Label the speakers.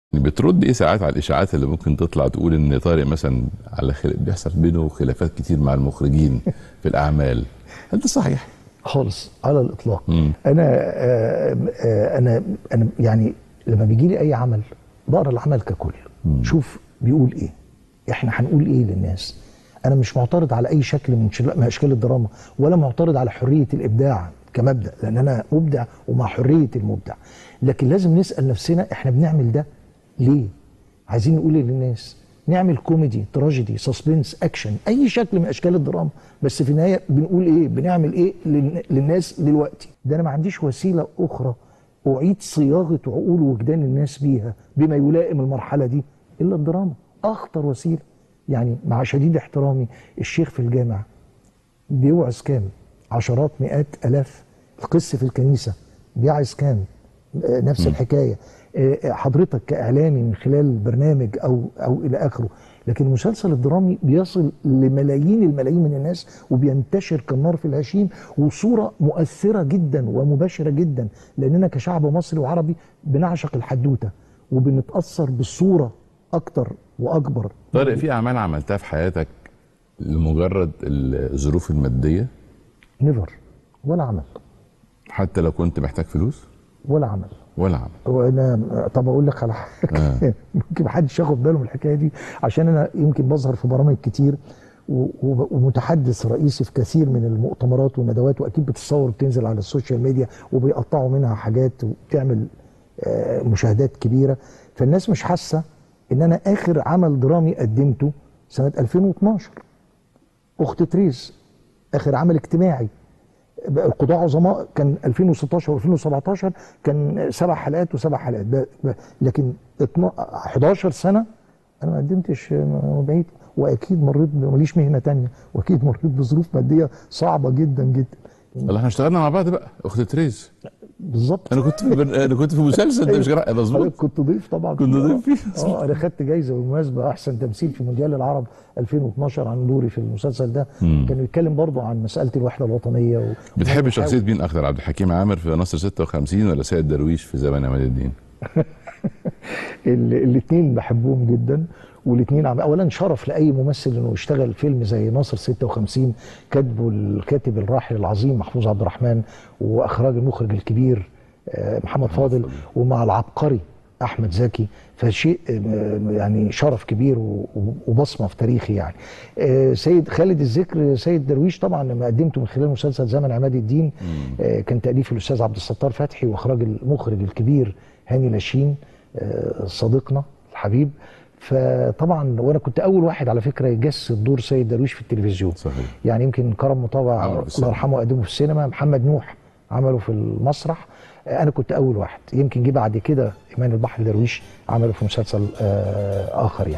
Speaker 1: بترد ايه ساعات على الاشاعات اللي ممكن تطلع تقول ان طارق مثلا على خل... بيحصل بينه خلافات كتير مع المخرجين في الاعمال هل ده صحيح؟
Speaker 2: خالص على الاطلاق
Speaker 1: مم.
Speaker 2: انا آه، آه، انا انا يعني لما بيجي لي اي عمل بقرا العمل ككل شوف بيقول ايه احنا هنقول ايه للناس انا مش معترض على اي شكل من شل- من اشكال الدراما ولا معترض على حريه الابداع كمبدا لان انا مبدع ومع حريه المبدع لكن لازم نسال نفسنا احنا بنعمل ده ليه عايزين نقول ايه للناس نعمل كوميدي تراجيدي سسبنس اكشن اي شكل من اشكال الدراما بس في النهايه بنقول ايه بنعمل ايه للن- للناس دلوقتي ده انا ما عنديش وسيله اخرى اعيد صياغه عقول وجدان الناس بيها بما يلائم المرحله دي الا الدراما اخطر وسيله يعني مع شديد احترامي الشيخ في الجامع بيوعظ كام عشرات مئات الاف القس في الكنيسه بيعظ كام آه، نفس الحكايه آه، حضرتك كاعلامي من خلال برنامج او او الى اخره لكن المسلسل الدرامي بيصل لملايين الملايين من الناس وبينتشر كالنار في الهشيم وصوره مؤثره جدا ومباشره جدا لاننا كشعب مصري وعربي بنعشق الحدوته وبنتاثر بالصوره اكتر واكبر
Speaker 1: طارق في اعمال عملتها في حياتك لمجرد الظروف الماديه
Speaker 2: نيفر ولا عمل
Speaker 1: حتى لو كنت محتاج فلوس
Speaker 2: ولا عمل
Speaker 1: ولا عمل
Speaker 2: وانا طب اقول لك على حاجه ممكن محدش ياخد باله من الحكايه دي عشان انا يمكن بظهر في برامج كتير و- و- ومتحدث رئيسي في كثير من المؤتمرات والندوات واكيد بتتصور وبتنزل على السوشيال ميديا وبيقطعوا منها حاجات وبتعمل آه، مشاهدات كبيره فالناس مش حاسه ان انا اخر عمل درامي قدمته سنه 2012 اخت تريز اخر عمل اجتماعي القضاة عظماء كان 2016 و2017 كان سبع حلقات وسبع حلقات ب- ب- لكن اتنا- 11 سنة أنا ما قدمتش م- بعيد وأكيد مريت ب- ماليش مهنة تانية وأكيد مريت بظروف مادية صعبة جدا جدا
Speaker 1: والله احنا اشتغلنا مع بعض بقى اخت تريز
Speaker 2: بالظبط
Speaker 1: انا كنت في برن... انا كنت في مسلسل ده مش جرا-
Speaker 2: حضرتك
Speaker 1: مظبوط
Speaker 2: كنت ضيف طبعا
Speaker 1: كنت
Speaker 2: فيه.
Speaker 1: ضيف فيه،
Speaker 2: اه انا خدت جايزه بالمناسبه احسن تمثيل في مونديال العرب 2012 عن دوري في المسلسل ده كان بيتكلم برضه عن مساله الوحده الوطنيه و...
Speaker 1: بتحب شخصيه مين اكتر عبد الحكيم عامر في نصر 56 ولا سيد درويش في زمن عماد الدين؟
Speaker 2: الاثنين بحبهم جدا والاثنين عم... اولا شرف لاي ممثل انه يشتغل فيلم زي ناصر 56 كاتبه الكاتب الراحل العظيم محفوظ عبد الرحمن واخراج المخرج الكبير آه، محمد فاضل ومع العبقري احمد زكي فشيء آه، يعني شرف كبير و- و- وبصمه في تاريخي يعني آه، سيد خالد الذكر سيد درويش طبعا لما قدمته من خلال مسلسل زمن عماد الدين آه، كان تاليف الاستاذ عبد الستار فتحي واخراج المخرج الكبير هاني لاشين آه، صديقنا الحبيب فطبعا وانا كنت اول واحد على فكره يجسد دور سيد درويش في التلفزيون
Speaker 1: صحيح.
Speaker 2: يعني يمكن كرم مطاوع
Speaker 1: عمله في
Speaker 2: الله
Speaker 1: السينما.
Speaker 2: يرحمه قدمه في السينما محمد نوح عمله في المسرح آه، انا كنت اول واحد يمكن جه بعد كده ايمان البحر درويش عمله في مسلسل آه، اخر يعني